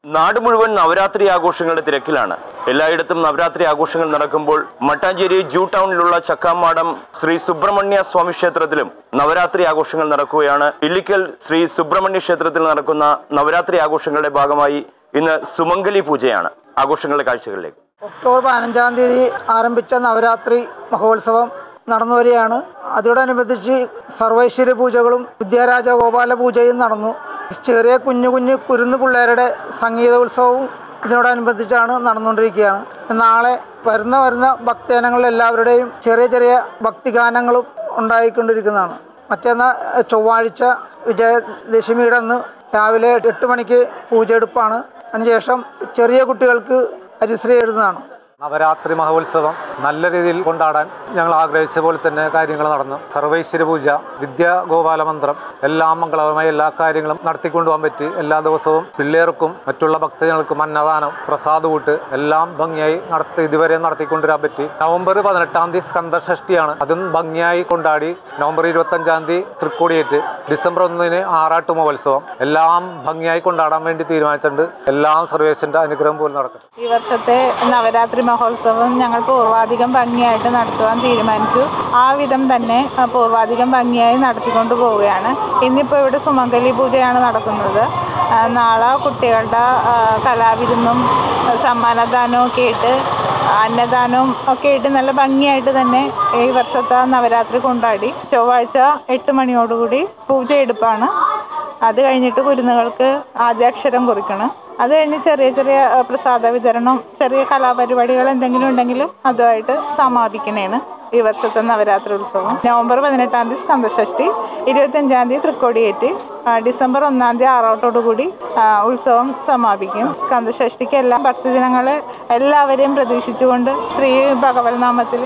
നാട് മുഴുവൻ നവരാത്രി ആഘോഷങ്ങളുടെ തിരക്കിലാണ് എല്ലായിടത്തും നവരാത്രി ആഘോഷങ്ങൾ നടക്കുമ്പോൾ മട്ടാഞ്ചേരി ജൂ ടൗണിലുള്ള ചക്കാമാടം ശ്രീ സുബ്രഹ്മണ്യ സ്വാമി ക്ഷേത്രത്തിലും നവരാത്രി ആഘോഷങ്ങൾ നടക്കുകയാണ് ഇല്ലിക്കൽ ശ്രീ സുബ്രഹ്മണ്യ ക്ഷേത്രത്തിൽ നടക്കുന്ന നവരാത്രി ആഘോഷങ്ങളുടെ ഭാഗമായി ഇന്ന് സുമംഗലി പൂജയാണ് ആഘോഷങ്ങളുടെ കാഴ്ചകളിലേക്ക് ഒക്ടോബർ പതിനഞ്ചാം തീയതി ആരംഭിച്ച നവരാത്രി മഹോത്സവം നടന്നു വരികയാണ് അതോടനുബന്ധിച്ച് സർവൈശ്വര്യ പൂജകളും വിദ്യാരാജ ഗോപാല പൂജയും നടന്നു ചെറിയ കുഞ്ഞു കുഞ്ഞു കുരുന്നു പിള്ളേരുടെ സംഗീതോത്സവവും ഇതിനോടനുബന്ധിച്ചാണ് നടന്നുകൊണ്ടിരിക്കുകയാണ് നാളെ വരുന്ന വരുന്ന ഭക്തജനങ്ങളിൽ എല്ലാവരുടെയും ചെറിയ ചെറിയ ഭക്തിഗാനങ്ങളും ഉണ്ടായിക്കൊണ്ടിരിക്കുന്നതാണ് മറ്റന്നാൾ ചൊവ്വാഴ്ച വിജയദശമിയുടെ അന്ന് രാവിലെ എട്ട് മണിക്ക് പൂജയെടുപ്പാണ് അതിനുശേഷം ചെറിയ കുട്ടികൾക്ക് ഹരിശ്രീ എഴുതുന്നതാണ് നവരാത്രി മഹോത്സവം നല്ല രീതിയിൽ കൊണ്ടാടാൻ ഞങ്ങൾ ആഗ്രഹിച്ച പോലെ തന്നെ കാര്യങ്ങൾ നടന്നു സർവൈശ്വര്യ പൂജ വിദ്യാ ഗോപാല മന്ത്രം എല്ലാം മംഗളകരമായ എല്ലാ കാര്യങ്ങളും നടത്തിക്കൊണ്ടുപോകാൻ പറ്റി എല്ലാ ദിവസവും പിള്ളേർക്കും മറ്റുള്ള ഭക്തജനങ്ങൾക്കും അന്നദാനം പ്രസാദൂട്ട് എല്ലാം ഭംഗിയായി നടത്തി ഇതുവരെ നടത്തിക്കൊണ്ടുവരാൻ പറ്റി നവംബർ പതിനെട്ടാം തീയതി സ്കന്ദഷഷ്ടിയാണ് അതും ഭംഗിയായി കൊണ്ടാടി നവംബർ ഇരുപത്തഞ്ചാം തീയതി തൃക്കോടിയേറ്റ് ഡിസംബർ ഒന്നിന് ആറാട്ട് മഹോത്സവം എല്ലാം ഭംഗിയായി കൊണ്ടാടാൻ വേണ്ടി തീരുമാനിച്ചിട്ടുണ്ട് എല്ലാം സർവേശ്വരന്റെ അനുഗ്രഹം പോലെ നടക്കട്ടെ ഈ വർഷത്തെ നവരാത്രി മഹോത്സവം ഞങ്ങൾ പൂർവാധികം ഭംഗിയായിട്ട് നടത്തുവാൻ തീരുമാനിച്ചു ആ വിധം തന്നെ ആ, പൂർവാധികം ഭംഗിയായി നടത്തിക്കൊണ്ട് പോവുകയാണ് ഇന്നിപ്പോൾ ഇവിടെ സുമംഗലി പൂജയാണ് നടക്കുന്നത് ആ, നാളെ കുട്ടികളുടെ ആ, കലാവിരുന്നും ആ, സമ്മാനദാനവും ഒക്കെ ആയിട്ട് അന്നദാനവും ഒക്കെ ആയിട്ട് നല്ല ഭംഗിയായിട്ട് തന്നെ ഈ വർഷത്തെ നവരാത്രി കൊണ്ടാടി ചൊവ്വാഴ്ച എട്ട് മണിയോടുകൂടി പൂജയെടുപ്പാണ് അത് കഴിഞ്ഞിട്ട് കുരുന്നുകൾക്ക് ആദ്യാക്ഷരം കുറിക്കണം അത് കഴിഞ്ഞ് ചെറിയ ചെറിയ അഹ്, പ്രസാദ വിതരണം ചെറിയ കലാപരിപാടികൾ എന്തെങ്കിലും ഉണ്ടെങ്കിലും അതുമായിട്ട് സമാപിക്കണേണ് ഈ വർഷത്തെ നവരാത്രി ഉത്സവം നവംബർ പതിനെട്ടാം തീയതി സ്കന്ദഷഷ്ടി ഇരുപത്തഞ്ചാം തീയതി തൃക്കോടിയേറ്റ് ആ, ഡിസംബർ ഒന്നാം തീയതി ആറോട്ടോടുകൂടി ആ, ഉത്സവം സമാപിക്കും സ്കന്ദഷഷ്ടിക്ക് എല്ലാ ഭക്തജനങ്ങളെ എല്ലാവരെയും പ്രതീക്ഷിച്ചുകൊണ്ട് ശ്രീ ഭഗവത് നാമത്തിൽ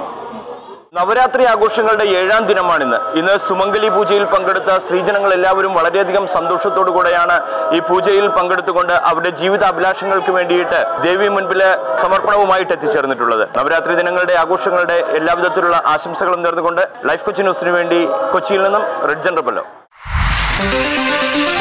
നവരാത്രി ആഘോഷങ്ങളുടെ ഏഴാം ദിനമാണിന്ന് ഇന്ന് സുമംഗലി പൂജയിൽ പങ്കെടുത്ത സ്ത്രീജനങ്ങൾ എല്ലാവരും വളരെയധികം സന്തോഷത്തോടു കൂടെയാണ് ഈ പൂജയിൽ പങ്കെടുത്തുകൊണ്ട് അവരുടെ ജീവിത അഭിലാഷങ്ങൾക്ക് വേണ്ടിയിട്ട് ദേവി മുൻപിൽ സമർപ്പണവുമായിട്ട് എത്തിച്ചേർന്നിട്ടുള്ളത് നവരാത്രി ദിനങ്ങളുടെ ആഘോഷങ്ങളുടെ എല്ലാവിധത്തിലുള്ള ആശംസകളും നേർന്നുകൊണ്ട് ലൈഫ് കൊച്ചി ന്യൂസിന് വേണ്ടി കൊച്ചിയിൽ നിന്നും റെഡ് ജനറബല്ലോ